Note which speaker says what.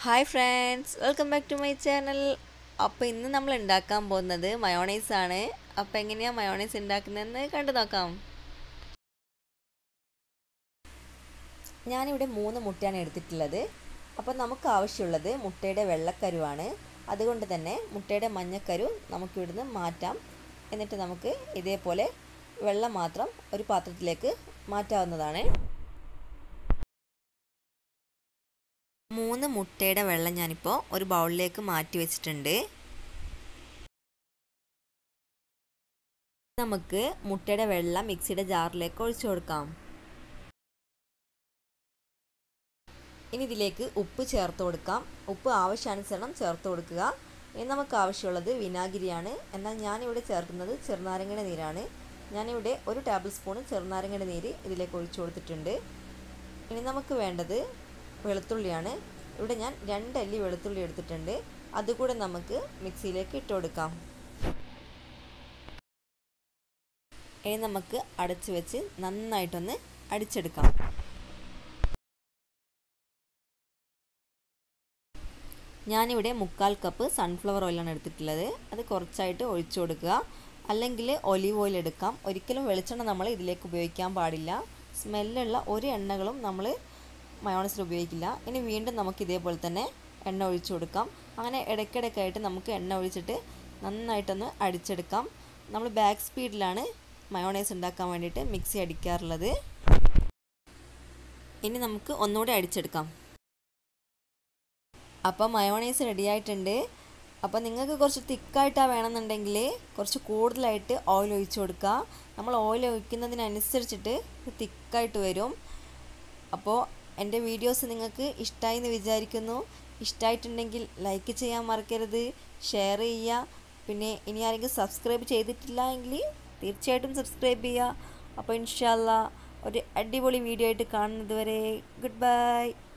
Speaker 1: hi friends welcome back to my channel അപ്പോൾ ഇന്ന് നമ്മൾ ഉണ്ടാക്കാൻ പോകുന്നത് മയോണൈസ് ആണ് അപ്പോൾ എങ്ങനെയാണ് മയോണൈസ് ഉണ്ടാക്കുന്നതെന്ന് കണ്ടു നോക്കാം ഞാനിവിടെ മൂന്ന് മുട്ടയാണ് എടുത്തിട്ടുള്ളത് അപ്പോൾ നമുക്ക് ആവശ്യമുള്ളത് മുട്ടയുടെ വെള്ളക്കരുവാണ് അതുകൊണ്ട് തന്നെ മുട്ടയുടെ മഞ്ഞക്കരു നമുക്കിവിടുന്ന് മാറ്റാം എന്നിട്ട് നമുക്ക് ഇതേപോലെ വെള്ളം മാത്രം ഒരു പാത്രത്തിലേക്ക് മാറ്റാവുന്നതാണ് മൂന്ന് മുട്ടയുടെ വെള്ളം ഞാനിപ്പോൾ ഒരു ബൗളിലേക്ക് മാറ്റി വെച്ചിട്ടുണ്ട് നമുക്ക് മുട്ടയുടെ വെള്ളം മിക്സിയുടെ ജാറിലേക്ക് ഒഴിച്ചു കൊടുക്കാം ഇനി ഇതിലേക്ക് ഉപ്പ് ചേർത്ത് കൊടുക്കാം ഉപ്പ് ആവശ്യാനുസരണം ചേർത്ത് കൊടുക്കുക ഇനി നമുക്ക് ആവശ്യമുള്ളത് വിനാഗിരിയാണ് എന്നാൽ ഞാനിവിടെ ചേർക്കുന്നത് ചെറുനാരങ്ങയുടെ നീരാണ് ഞാനിവിടെ ഒരു ടേബിൾ സ്പൂൺ ചെറുനാരങ്ങയുടെ നീര് ഇതിലേക്ക് ഒഴിച്ചു കൊടുത്തിട്ടുണ്ട് ഇനി നമുക്ക് വേണ്ടത് വെളുത്തുള്ളിയാണ് ഇവിടെ ഞാൻ രണ്ടല്ലി വെളുത്തുള്ളി എടുത്തിട്ടുണ്ട് അതുകൂടെ നമുക്ക് മിക്സിയിലേക്ക് ഇട്ട് കൊടുക്കാം ഇനി നമുക്ക് അടച്ചു വെച്ച് നന്നായിട്ടൊന്ന് അടിച്ചെടുക്കാം ഞാനിവിടെ മുക്കാൽ കപ്പ് സൺഫ്ലവർ ഓയിലാണ് എടുത്തിട്ടുള്ളത് അത് കുറച്ചായിട്ട് ഒഴിച്ചു കൊടുക്കുക അല്ലെങ്കിൽ ഒലീവ് ഓയിൽ എടുക്കാം ഒരിക്കലും വെളിച്ചെണ്ണ നമ്മൾ ഇതിലേക്ക് ഉപയോഗിക്കാൻ പാടില്ല സ്മെല്ലുള്ള ഒരു എണ്ണകളും നമ്മൾ മയോണൈസിൽ ഉപയോഗിക്കില്ല ഇനി വീണ്ടും നമുക്ക് ഇതേപോലെ തന്നെ എണ്ണ ഒഴിച്ചു കൊടുക്കാം അങ്ങനെ ഇടയ്ക്കിടയ്ക്കായിട്ട് നമുക്ക് എണ്ണ ഒഴിച്ചിട്ട് നന്നായിട്ടൊന്ന് അടിച്ചെടുക്കാം നമ്മൾ ബാക്ക് സ്പീഡിലാണ് മയോണൈസ് ഉണ്ടാക്കാൻ വേണ്ടിയിട്ട് മിക്സി അടിക്കാറുള്ളത് ഇനി നമുക്ക് ഒന്നുകൂടി അടിച്ചെടുക്കാം അപ്പോൾ മയോണൈസ് റെഡി ആയിട്ടുണ്ട് അപ്പോൾ നിങ്ങൾക്ക് കുറച്ച് തിക്കായിട്ടാണ് വേണമെന്നുണ്ടെങ്കിൽ കുറച്ച് കൂടുതലായിട്ട് ഓയിൽ ഒഴിച്ചു കൊടുക്കുക നമ്മൾ ഓയിൽ ഒഴിക്കുന്നതിനനുസരിച്ചിട്ട് തിക്കായിട്ട് വരും അപ്പോൾ എൻ്റെ വീഡിയോസ് നിങ്ങൾക്ക് ഇഷ്ടമായി എന്ന് വിചാരിക്കുന്നു ഇഷ്ടമായിട്ടുണ്ടെങ്കിൽ ലൈക്ക് ചെയ്യാൻ മറക്കരുത് ഷെയർ ചെയ്യുക പിന്നെ ഇനി ആരെങ്കിലും സബ്സ്ക്രൈബ് ചെയ്തിട്ടില്ല എങ്കിൽ തീർച്ചയായിട്ടും സബ്സ്ക്രൈബ് ചെയ്യുക അപ്പോൾ ഇൻഷാല്ല ഒരു അടിപൊളി വീഡിയോ ആയിട്ട് കാണുന്നത് വരെ ഗുഡ് ബൈ